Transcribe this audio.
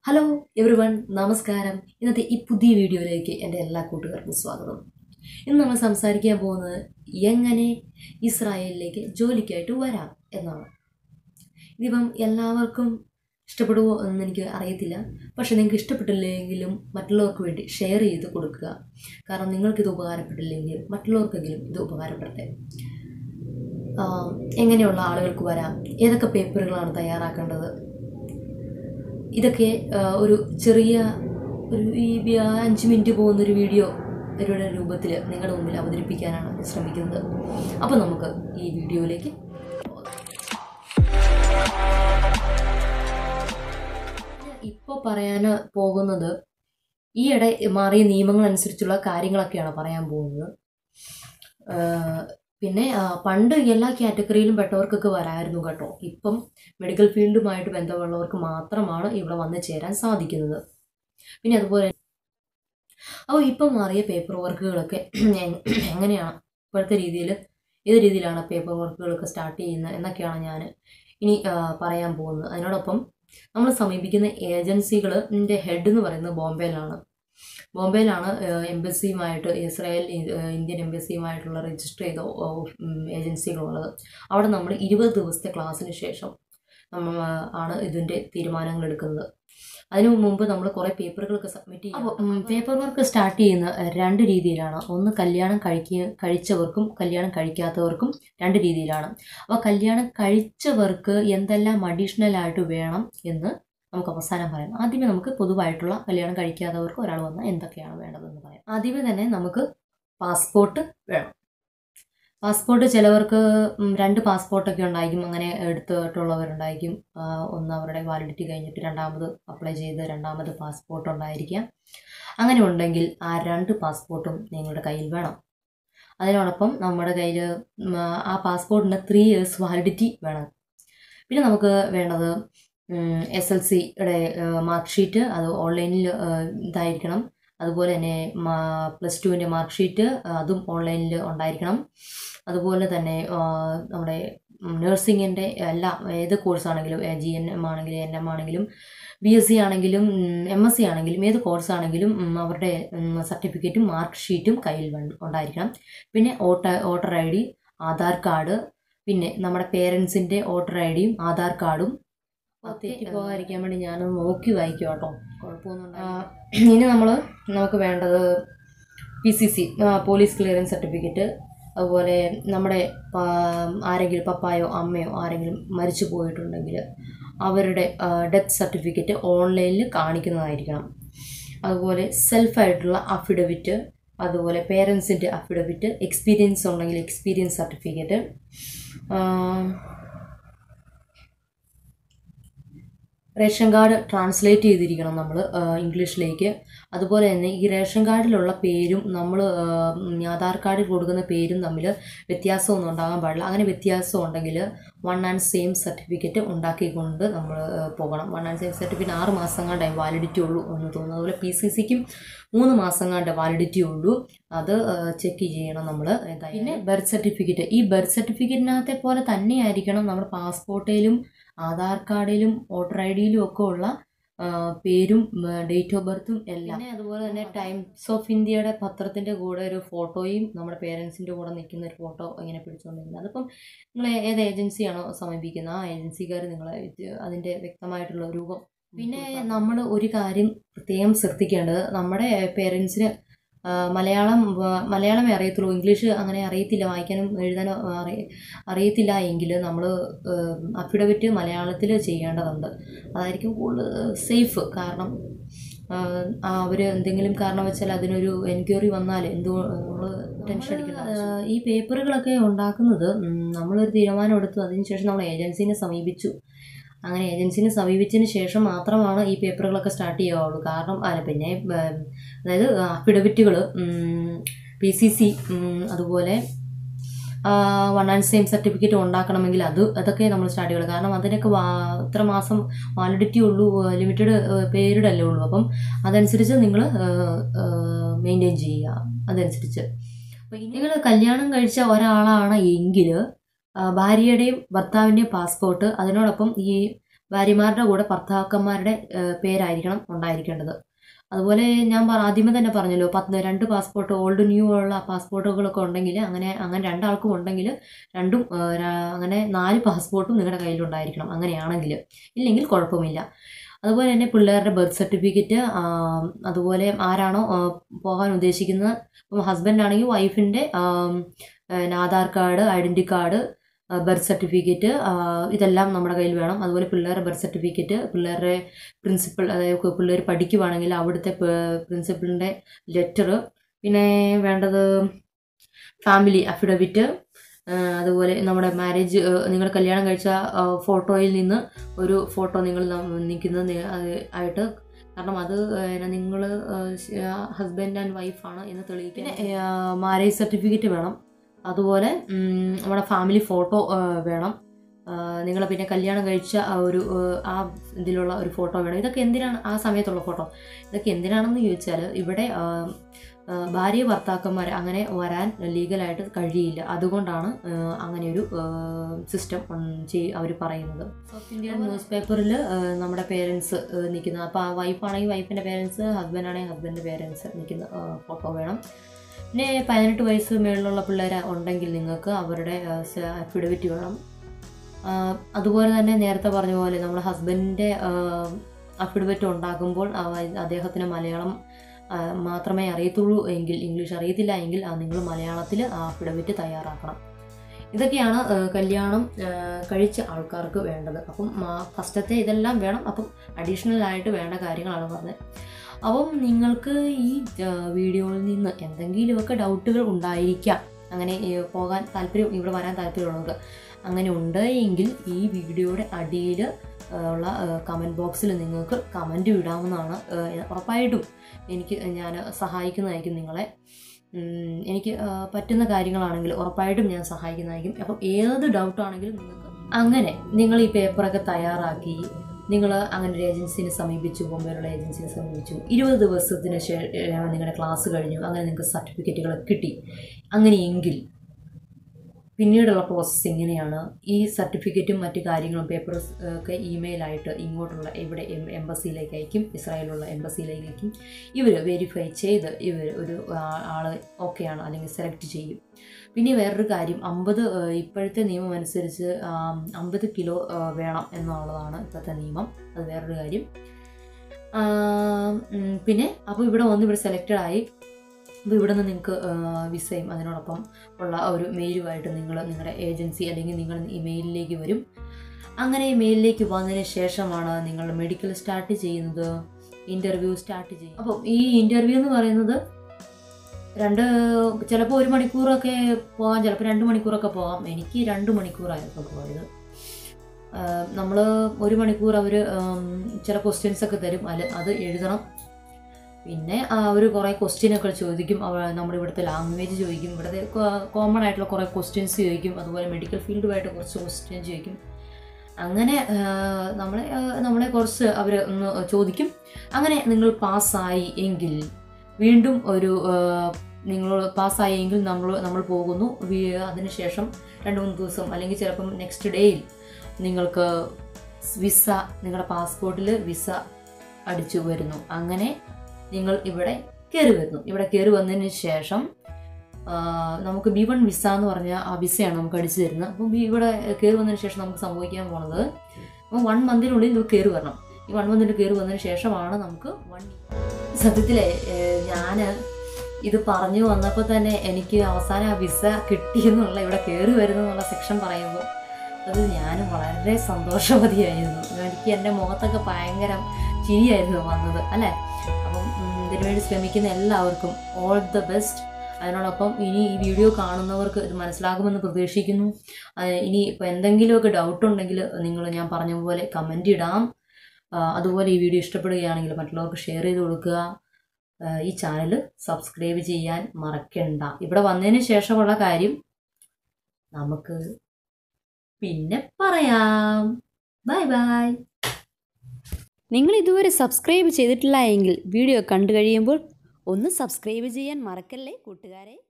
hello every one നമസ്കാരം ഇന്നത്തെ ഈ പുതിയ വീഡിയോയിലേക്ക് എൻ്റെ എല്ലാ കൂട്ടുകാർക്കും സ്വാഗതം ഇന്ന് നമ്മൾ സംസാരിക്കാൻ പോകുന്നത് എങ്ങനെ ഇസ്രായേലിലേക്ക് ജോലിക്കായിട്ട് വരാം എന്നാണ് ഇതിപ്പം എല്ലാവർക്കും ഇഷ്ടപ്പെടുമോ എന്ന് എനിക്ക് അറിയത്തില്ല പക്ഷെ നിങ്ങൾക്ക് ഇഷ്ടപ്പെട്ടില്ലെങ്കിലും മറ്റുള്ളവർക്ക് വേണ്ടി ഷെയർ ചെയ്ത് കൊടുക്കുക കാരണം നിങ്ങൾക്കിത് ഉപകാരപ്പെട്ടില്ലെങ്കിൽ മറ്റുള്ളവർക്കെങ്കിലും ഇത് ഉപകാരപ്പെടട്ടെ ആഹ് എങ്ങനെയുള്ള ആളുകൾക്ക് വരാം ഏതൊക്കെ പേപ്പറുകളാണ് തയ്യാറാക്കേണ്ടത് ഇതൊക്കെ ആ, ഒരു ചെറിയ ഒരു ഈ വി- അഞ്ച് മിനിറ്റ് പോകുന്നൊരു വീഡിയോ ഇവരുടെ രൂപത്തിൽ നിങ്ങളുടെ മുമ്പിൽ അവതരിപ്പിക്കാനാണ് ഞാൻ ശ്രമിക്കുന്നത് അപ്പോൾ നമുക്ക് ഈ വീഡിയോയിലേക്ക് ഇപ്പോൾ പറയാൻ പോകുന്നത് ഈയിടെ മാറിയ നിയമങ്ങൾ അനുസരിച്ചുള്ള കാര്യങ്ങളൊക്കെയാണ് പറയാൻ പോകുന്നത് ആ, പിന്നെ ആ, പണ്ട് എല്ലാ കാറ്റഗറിയിലും പെട്ടവർക്കൊക്കെ വരായിരുന്നു കേട്ടോ ഇപ്പം മെഡിക്കൽ ഫീൽഡുമായിട്ട് ബന്ധമുള്ളവർക്ക് മാത്രമാണ് ഇവിടെ വന്നു ചേരാൻ സാധിക്കുന്നത് പിന്നെ അതുപോലെ അപ്പോൾ ഇപ്പം മാറിയ പേപ്പർ വർക്കുകളൊക്കെ എങ്- എങ്ങനെയാണ് ഇപ്പോഴത്തെ രീതിയിൽ ഏത് രീതിയിലാണ് പേപ്പർ വർക്കുകളൊക്കെ സ്റ്റാർട്ട് ചെയ്യുന്നത് എന്നൊക്കെയാണ് ഞാൻ ഇനി ആ, പറയാൻ പോകുന്നത് അതിനോടൊപ്പം നമ്മൾ സമീപിക്കുന്ന ഏജൻസികളിൻ്റെ ഹെഡ് എന്ന് പറയുന്നത് ബോംബെയിലാണ് ബോംബെയിലാണ് എംബസിയുമായിട്ട് ഇസ്രായേൽ ഏഹ്, ഇന്ത്യൻ എംബസിയുമായിട്ടുള്ള രജിസ്റ്റർ ചെയ്ത ഏജൻസികളുള്ളത് അവിടെ നമ്മൾ ഇരുപത് ദിവസത്തെ ക്ലാസ്സിന് ശേഷം നമ്മൾ ആണ് ഇതിൻ്റെ തീരുമാനങ്ങൾ എടുക്കുന്നത് അതിനു മുമ്പ് നമ്മൾ കുറേ പേപ്പറുകളൊക്കെ സബ്മിറ്റ് ചെയ്യും അപ്പോൾ പേപ്പർ വർക്ക് സ്റ്റാർട്ട് ചെയ്യുന്ന ഏഹ്, രണ്ട് രീതിയിലാണ് ഒന്ന് കല്യാണം കഴിക്കുക കഴിച്ചവർക്കും കല്യാണം കഴിക്കാത്തവർക്കും രണ്ട് രീതിയിലാണ് അപ്പോൾ കല്യാണം കഴിച്ചവർക്ക് എന്തെല്ലാം അഡീഷണൽ ആയിട്ട് വേണം എന്ന് നമുക്ക് അവസാനം പറയാം ആദ്യമേ നമുക്ക് പൊതുവായിട്ടുള്ള കല്യാണം കഴിക്കാത്തവർക്ക് ഒരാൾ വന്നാൽ എന്തൊക്കെയാണ് വേണ്ടതെന്ന് പറയാം ആദ്യമേ തന്നെ നമുക്ക് പാസ്പോർട്ട് വേണം പാസ്പോർട്ട് ചിലവർക്ക് ഉം, രണ്ട് പാസ്പോർട്ടൊക്കെ ഉണ്ടായിരിക്കും അങ്ങനെ എടുത്തിട്ടുള്ളവരുണ്ടായിരിക്കും ആ, ഒന്ന് അവരുടെ വാലിഡിറ്റി കഴിഞ്ഞിട്ട് രണ്ടാമത് അപ്ലൈ ചെയ്ത് രണ്ടാമത് പാസ്പോർട്ട് ഉണ്ടായിരിക്കാം അങ്ങനെ ഉണ്ടെങ്കിൽ ആ രണ്ട് പാസ്പോർട്ടും നിങ്ങളുടെ കയ്യിൽ വേണം അതിനോടൊപ്പം നമ്മുടെ കയ്യിൽ ആ പാസ്പോർട്ടിന് ത്രീ ഇയേഴ്സ് വാലിഡിറ്റി വേണം പിന്നെ നമുക്ക് വേണ്ടത് എസ് എൽ സിയുടെ മാർക്ക് ഷീറ്റ് അത് ഓൺലൈനിൽ ഇതായിരിക്കണം അതുപോലെ തന്നെ പ്ലസ് ടുവിൻ്റെ മാർക്ക് ഷീറ്റ് അതും ഓൺലൈനിൽ ഉണ്ടായിരിക്കണം അതുപോലെ തന്നെ ആ, നമ്മുടെ നഴ്സിങ്ങിൻ്റെ എല്ലാ ഏത് കോഴ്സാണെങ്കിലും ജി എൻ എം ആണെങ്കിലും എൻ എം ആണെങ്കിലും ബി എസ് സി ആണെങ്കിലും എം എസ് സി ആണെങ്കിലും ഏത് കോഴ്സാണെങ്കിലും ഉം, അവരുടെ സർട്ടിഫിക്കറ്റും മാർക്ക് ഷീറ്റും കയ്യിൽ വേണം- ഉണ്ടായിരിക്കണം പിന്നെ വോട്ട voter I D Aadhaar card പിന്നെ നമ്മുടെ പേരൻസിൻ്റെ വോട്ടർ ഐ ഡിയും ആധാർ കാർഡും തെറ്റി പോകാതിരിക്കാൻ വേണ്ടി ഞാൻ നോക്കി വായിക്കും കേട്ടോ കുഴപ്പമൊന്നും ഇനി നമ്മൾ നമുക്ക് വേണ്ടത് P C C police clearance certificate അതുപോലെ നമ്മുടെ പാ- ആരെങ്കിലും പപ്പായോ അമ്മയോ ആരെങ്കിലും മരിച്ചു പോയിട്ടുണ്ടെങ്കിൽ അവരുടെ ഡെത്ത് സർട്ടിഫിക്കറ്റ് ഓൺലൈനിൽ കാണിക്കുന്നതായിരിക്കണം അതുപോലെ സെൽഫായിട്ടുള്ള അഫിഡവിറ്റ് അതുപോലെ പേരൻസിൻ്റെ അഫിഡവിറ്റ് എക്സ്പീരിയൻസ് ഉണ്ടെങ്കിൽ experience certificate ration card translate ചെയ്തിരിക്കണം നമ്മൾ ഇംഗ്ലീഷിലേക്ക് അതുപോലെ തന്നെ ഈ റേഷൻ കാർഡിലുള്ള പേരും നമ്മൾ ആധാർ കാർഡിൽ കൊടുക്കുന്ന പേരും തമ്മിൽ വ്യത്യാസമൊന്നും ഉണ്ടാകാൻ പാടില്ല അങ്ങനെ വ്യത്യാസം ഉണ്ടെങ്കിൽ വൺ ആൻഡ് സെയിം സർട്ടിഫിക്കറ്റ് ഉണ്ടാക്കിക്കൊണ്ട് നമ്മൾ പോകണം വൺ ആൻഡ് സെയിം സർട്ടിഫിക്കറ്റ് ആറ് മാസം കണ്ടേ വാലിഡിറ്റി ഉള്ളൂ എന്ന് തോന്നുന്നു അതുപോലെ പി സി സിക്കും മൂന്ന് മാസം കണ്ടേ വാലിഡിറ്റി ഉള്ളൂ അത് ചെക്ക് ചെയ്യണം നമ്മൾ പിന്നെ ബർത്ത് സർട്ടിഫിക്കറ്റ് ഈ ബർത്ത് സർട്ടിഫിക്കറ്റിനകത്തെ പോലെ തന്നെയായിരിക്കണം നമ്മുടെ പാസ്പോർട്ടിലും ആധാർ കാർഡിലും വോട്ടർ ഐ ഡിയിലും ഒക്കെ ഉള്ള ആ, പേരും ഡേറ്റ് ഓഫ് ബർത്തും എല്ലാം പിന്നെ അതുപോലെ തന്നെ ടൈംസ് ഓഫ് ഇന്ത്യയുടെ പത്രത്തിൻ്റെ കൂടെ ഒരു ഫോട്ടോയും നമ്മുടെ പേരൻസിൻ്റെ കൂടെ നിൽക്കുന്ന ഒരു ഫോട്ടോ ഇങ്ങനെ പിടിച്ചുകൊണ്ടിരുന്നത് അതിപ്പം നിങ്ങൾ ഏത് ഏജൻസിയാണോ സമീപിക്കുന്നത് ആ ഏജൻസിക്കാർ നിങ്ങളെ ഇത് അതിൻ്റെ വ്യക്തമായിട്ടുള്ള രൂപം പിന്നെ നമ്മൾ ഒരു കാര്യം പ്രത്യേകം ശ്രദ്ധിക്കേണ്ടത് നമ്മുടെ പേരൻസിന് മലയാളം വ- മലയാളമേ അറിയത്തുള്ളൂ ഇംഗ്ലീഷ് അങ്ങനെ അറിയത്തില്ല വായിക്കാനും എഴുതാനും അറി അറിയത്തില്ല എങ്കിൽ നമ്മൾ അഫിഡവിറ്റ് മലയാളത്തിൽ ചെയ്യേണ്ടതുണ്ട് അതായിരിക്കും കൂടുതൽ സേഫ് കാരണം അവർ എന്തെങ്കിലും കാരണം വെച്ചാൽ അതിനൊരു എൻക്വയറി വന്നാൽ എന്തോ നമ്മൾ ടെൻഷൻ അടിക്കേണ്ട ഈ പേപ്പറുകളൊക്കെ ഉണ്ടാക്കുന്നത് ഉം, നമ്മളൊരു തീരുമാനം എടുത്തു അതിനുശേഷം നമ്മൾ ഏജൻസിനെ സമീപിച്ചു അങ്ങനെ ഏജൻസിനെ സമീപിച്ചതിന് ശേഷം മാത്രമാണ് ഈ പേപ്പറുകളൊക്കെ സ്റ്റാർട്ട് ചെയ്യാവുള്ളൂ കാരണം അല്ല പിന്നെ ഉം, അതായത് അഫിഡവിറ്റുകൾ പി സി സി അതുപോലെ വൺ ആൻഡ് സെയിം സർട്ടിഫിക്കറ്റ് ഉണ്ടാക്കണമെങ്കിൽ അത് അതൊക്കെ നമ്മൾ സ്റ്റാർട്ട് ചെയ്യുള്ളൂ കാരണം അതിനൊക്കെ വാ ഇത്ര മാസം വാലിഡിറ്റി ഉള്ളൂ ലിമിറ്റഡ് പീരീഡ് അല്ലേ ഉള്ളൂ അപ്പം അതനുസരിച്ച് നിങ്ങൾ മെയിൻറ്റെയിൻ ചെയ്യുക അതനുസരിച്ച് അപ്പോൾ നിങ്ങൾ കല്യാണം കഴിച്ച ഒരാളാണ് എങ്കിൽ ഭാര്യയുടെയും ഭർത്താവിൻ്റെയും പാസ്പോർട്ട് അതിനോടൊപ്പം ഈ ഭാര്യമാരുടെ കൂടെ ഭർത്താക്കന്മാരുടെ ഏഹ്, പേരായിരിക്കണം ഉണ്ടായിരിക്കേണ്ടത് അതുപോലെ ഞാൻ പറ ആദ്യമേ തന്നെ പറഞ്ഞല്ലോ പത്ത് രണ്ട് പാസ്പോർട്ട് ഓൾഡ് ന്യൂ ഉള്ള പാസ്പോർട്ടുകളൊക്കെ ഉണ്ടെങ്കിൽ അങ്ങനെ അങ്ങനെ രണ്ടാൾക്കും ഉണ്ടെങ്കിൽ രണ്ടും ഏഹ്, ര- അങ്ങനെ നാല് പാസ്പോർട്ടും നിങ്ങളുടെ കയ്യിലുണ്ടായിരിക്കണം അങ്ങനെയാണെങ്കിൽ ഇല്ലെങ്കിൽ കുഴപ്പമില്ല അതുപോലെ തന്നെ പിള്ളേരുടെ ബർത്ത് സർട്ടിഫിക്കറ്റ് അതുപോലെ ആരാണോ ആ, പോകാൻ ഉദ്ദേശിക്കുന്നത് ഇപ്പം ഹസ്ബൻഡ് ആണെങ്കിൽ വൈഫിൻ്റെ Aadhaar card identity card birth certificate ഇതെല്ലാം നമ്മുടെ കയ്യിൽ വേണം അതുപോലെ പിള്ളേരുടെ ബർത്ത് സർട്ടിഫിക്കറ്റ് പിള്ളേരുടെ പ്രിൻസിപ്പൽ അതായത് പിള്ളേർ പഠിക്കുവാണെങ്കിൽ അവിടുത്തെ പ്രിൻസിപ്പളിൻ്റെ ലെറ്റർ പിന്നെ വേണ്ടത് ഫാമിലി അഫിഡവിറ്റ് അതുപോലെ നമ്മുടെ മാരേജ് നിങ്ങൾ കല്യാണം കഴിച്ച ഫോട്ടോയിൽ നിന്ന് ഒരു ഫോട്ടോ നിങ്ങൾ നിൽക്കുന്നത് നി- അത് ആയിട്ട് കാരണം അത് നിങ്ങൾ ഹസ്ബൻഡ് ആൻഡ് വൈഫാണ് എന്ന് തെളിയിക്കാൻ മാരേജ് സർട്ടിഫിക്കറ്റ് വേണം അതുപോലെ ഉം, നമ്മുടെ ഫാമിലി ഫോട്ടോ വേണം നിങ്ങൾ പിന്നെ കല്യാണം കഴിച്ച ആ ഒരു ആ, ആ ഇതിലുള്ള ഒരു ഫോട്ടോ വേണം ഇതൊക്കെ എന്തിനാണ് ആ സമയത്തുള്ള ഫോട്ടോ ഇതൊക്കെ എന്തിനാണെന്ന് ചോദിച്ചാൽ ഇവിടെ ആ, ആ, ഭാര്യ ഭർത്താക്കന്മാർ അങ്ങനെ വരാൻ ലീഗലായിട്ട് കഴിയില്ല അതുകൊണ്ടാണ് ആ, അങ്ങനെ ഒരു സിസ്റ്റം അവർ പറയുന്നത് സൗത്ത് ഇന്ത്യൻ ന്യൂസ് പേപ്പറിൽ നമ്മുടെ പേരൻസ് നിൽക്കുന്ന അപ്പോൾ ആ വൈഫാണെങ്കിൽ വൈഫിൻ്റെ പേരൻസ് ഹസ്ബൻഡ് ആണെങ്കിൽ ഹസ്ബൻഡിൻ്റെ പേരൻസ് നിൽക്കുന്ന ഫോട്ടോ വേണം പിന്നെ പതിനെട്ട് വയസ്സ് മേളിലുള്ള പിള്ളേർ ഉണ്ടെങ്കിൽ നിങ്ങൾക്ക് അവരുടെ അഫിഡവിറ്റ് വേണം ആ, അതുപോലെ തന്നെ നേരത്തെ പറഞ്ഞ പോലെ നമ്മുടെ ഹസ്ബൻഡിൻ്റെ അഫിഡവിറ്റ് ഉണ്ടാക്കുമ്പോൾ അവ- അദ്ദേഹത്തിന് മലയാളം ആ, മാത്രമേ അറിയത്തുള്ളൂ എങ്കിൽ ഇംഗ്ലീഷ് അറിയത്തില്ല എങ്കിൽ നിങ്ങൾ മലയാളത്തിൽ ആ അഫിഡവിറ്റ് തയ്യാറാക്കണം ഇതൊക്കെയാണ് ആ, കല്യാണം ആ, കഴിച്ച ആൾക്കാർക്ക് വേണ്ടത് അപ്പം ഫസ്റ്റത്തെ ഇതെല്ലാം വേണം അപ്പം അഡീഷണൽ ആയിട്ട് വേണ്ട കാര്യങ്ങളാണ് പറഞ്ഞത് അപ്പം നിങ്ങൾക്ക് ഈ ആ, വീഡിയോയിൽ നിന്ന് എന്തെങ്കിലുമൊക്കെ ഡൗട്ടുകൾ ഉണ്ടായിരിക്കാം അങ്ങനെ ഏ, പോകാൻ താല്പര്യം ഇവിടെ വരാൻ താല്പര്യമുള്ളവർക്ക് അങ്ങനെ ഉണ്ട് എങ്കിൽ ഈ വീഡിയോയുടെ അടിയിൽ ഉള്ള കമൻറ്റ് ബോക്സിൽ നിങ്ങൾക്ക് കമൻറ്റ് ഇടാവുന്നതാണ് ആ, ഉറപ്പായിട്ടും എനിക്ക് ഞാൻ സഹായിക്കുന്നതായിരിക്കും നിങ്ങളെ ഉം, എനിക്ക് ആ, പറ്റുന്ന കാര്യങ്ങളാണെങ്കിൽ ഉറപ്പായിട്ടും ഞാൻ സഹായിക്കുന്നതായിരിക്കും അപ്പം ഏത് ഡൗട്ടാണെങ്കിലും നിങ്ങൾക്ക് അങ്ങനെ നിങ്ങൾ ഈ പേപ്പറൊക്കെ തയ്യാറാക്കി നിങ്ങൾ അങ്ങനെ ഒരു ഏജൻസിനെ സമീപിച്ചു ബോംബെയിലുള്ള ഏജൻസിനെ സമീപിച്ചു ഇരുപത് ദിവസത്തിന് ശേഷം നിങ്ങളുടെ ക്ലാസ് കഴിഞ്ഞു അങ്ങനെ നിങ്ങൾക്ക് സർട്ടിഫിക്കറ്റുകൾ കിട്ടി അങ്ങനെയെങ്കിൽ പിന്നീടുള്ള പ്രോസസ്സ് എങ്ങനെയാണ് ഈ സർട്ടിഫിക്കറ്റും മറ്റു കാര്യങ്ങളും പേപ്പേഴ്സ് ഒക്കെ ഇമെയിലായിട്ട് ഇങ്ങോട്ടുള്ള ഇവിടെ എം- എംബസിയിലേക്ക് അയക്കും ഇസ്രായേലുള്ള എംബസിയിലേക്ക് അയക്കും ഇവർ വെരിഫൈ ചെയ്ത് ഇവർ ഒരു ആ- ആള് ഓക്കെയാണ് അല്ലെങ്കിൽ സെലക്ട് ചെയ്യും പിന്നെ വേറൊരു കാര്യം അമ്പത് ഇപ്പോഴത്തെ നിയമം അനുസരിച്ച് അമ്പത് കിലോ ആ, വേണം എന്നുള്ളതാണ് ഇപ്പോഴത്തെ നിയമം അത് വേറൊരു കാര്യം ആ, ഉം, പിന്നെ അപ്പോൾ ഇവിടെ വന്ന് ഇവിടെ സെലക്റ്റഡ് ആയി അപ്പോൾ ഇവിടെ നിന്ന് നിങ്ങൾക്ക് വിസയും അതിനോടൊപ്പം ഉള്ള ഒരു മെയിലുമായിട്ട് നിങ്ങൾ നിങ്ങളുടെ ഏജൻസി അല്ലെങ്കിൽ നിങ്ങൾ ഇമെയിലിലേക്ക് വരും അങ്ങനെ മെയിലിലേക്ക് വന്നതിന് ശേഷമാണ് നിങ്ങൾ മെഡിക്കൽ സ്റ്റാർട്ട് ചെയ്യുന്നത് ഇൻ്റർവ്യൂ സ്റ്റാർട്ട് ചെയ്യും അപ്പം ഈ ഇൻ്റർവ്യൂ എന്ന് പറയുന്നത് രണ്ട് ചിലപ്പോൾ ഒരു മണിക്കൂറൊക്കെ പോകാം ചിലപ്പോൾ രണ്ട് മണിക്കൂറൊക്കെ പോകാം എനിക്ക് രണ്ട് മണിക്കൂറായിരുന്നു പോയത് നമ്മൾ ഒരു മണിക്കൂർ അവർ ചില ക്വസ്റ്റ്യൻസ് ഒക്കെ തരും അത് അത് എഴുതണം പിന്നെ അവർ കുറേ ക്വസ്റ്റ്യനൊക്കെ ചോദിക്കും അവ നമ്മുടെ ഇവിടുത്തെ ലാംഗ്വേജ് ചോദിക്കും ഇവിടുത്തെ കോമൺ ആയിട്ടുള്ള കുറേ ക്വസ്റ്റ്യൻസ് ചോദിക്കും അതുപോലെ മെഡിക്കൽ ഫീൽഡുമായിട്ട് കുറച്ച് ക്വസ്റ്റ്യൻ ചോദിക്കും അങ്ങനെ ആ, നമ്മളെ ആ, നമ്മളെ കുറച്ച് അവർ ഒന്ന് ചോദിക്കും അങ്ങനെ നിങ്ങൾ പാസ്സായി എങ്കിൽ വീണ്ടും ഒരു നിങ്ങൾ പാസ്സായി എങ്കിൽ നമ്മൾ നമ്മൾ പോകുന്നു വീ- അതിനുശേഷം രണ്ട് മൂന്ന് ദിവസം അല്ലെങ്കിൽ ചിലപ്പം നെക്സ്റ്റ് ഡേയിൽ നിങ്ങൾക്ക് വിസ നിങ്ങളുടെ പാസ്പോർട്ടിൽ വിസ അടിച്ചു വരുന്നു അങ്ങനെ നിങ്ങൾ ഇവിടെ കയറി വരുന്നു ഇവിടെ കയറി വന്നതിന് ശേഷം ആ, നമുക്ക് ബി വൺ വിസ എന്ന് പറഞ്ഞ ആ വിസയാണ് നമുക്ക് അടിച്ചു തരുന്നത് അപ്പം ബി ഇവിടെ കയറി വന്നതിന് ശേഷം നമുക്ക് സംഭവിക്കാൻ പോണത് അപ്പം വൺ മന്തിനുള്ളിൽ ഇത് കയറി വരണം ഈ വൺ മന്തിന് കയറി വന്നതിന് ശേഷമാണ് നമുക്ക് വൺ സത്യത്തിലെ ഞാൻ ഇത് പറഞ്ഞു വന്നപ്പോൾ തന്നെ എനിക്ക് അവസാനം ആ വിസ കിട്ടിയെന്നുള്ള ഇവിടെ കയറി വരുന്നു എന്നുള്ള സെക്ഷൻ പറയുമ്പോൾ അത് ഞാനും വളരെ സന്തോഷവതിയായിരുന്നു എനിക്ക് എൻ്റെ മുഖത്തൊക്കെ ഭയങ്കര ചിരിയായിരുന്നു വന്നത് അല്ലേ അപ്പം ഉം, ഇതിനുവേണ്ടി ശ്രമിക്കുന്ന എല്ലാവർക്കും ഓൾ ദ ബെസ്റ്റ് അതിനോടൊപ്പം ഇനി ഈ വീഡിയോ കാണുന്നവർക്ക് ഇത് മനസ്സിലാകുമെന്ന് പ്രതീക്ഷിക്കുന്നു അത് ഇനി ഇപ്പോൾ എന്തെങ്കിലുമൊക്കെ ഡൗട്ട് ഉണ്ടെങ്കിൽ നിങ്ങൾ ഞാൻ പറഞ്ഞ പോലെ കമൻ്റ് ഇടാം ആ, അതുപോലെ ഈ വീഡിയോ ഇഷ്ടപ്പെടുകയാണെങ്കിൽ മറ്റുള്ളവർക്ക് ഷെയർ ചെയ്ത് കൊടുക്കുക ആ, ഈ ചാനൽ സബ്സ്ക്രൈബ് ചെയ്യാൻ മറക്കണ്ട ഇവിടെ വന്നതിന് ശേഷമുള്ള കാര്യം നമുക്ക് പിന്നെ പറയാം ബൈ ബൈ നിങ്ങൾ ഇതുവരെ സബ്സ്ക്രൈബ് ചെയ്തിട്ടില്ല എങ്കിൽ വീഡിയോ കണ്ടു കഴിയുമ്പോൾ ഒന്ന് സബ്സ്ക്രൈബ് ചെയ്യാൻ മറക്കല്ലേ കൂട്ടുകാരെ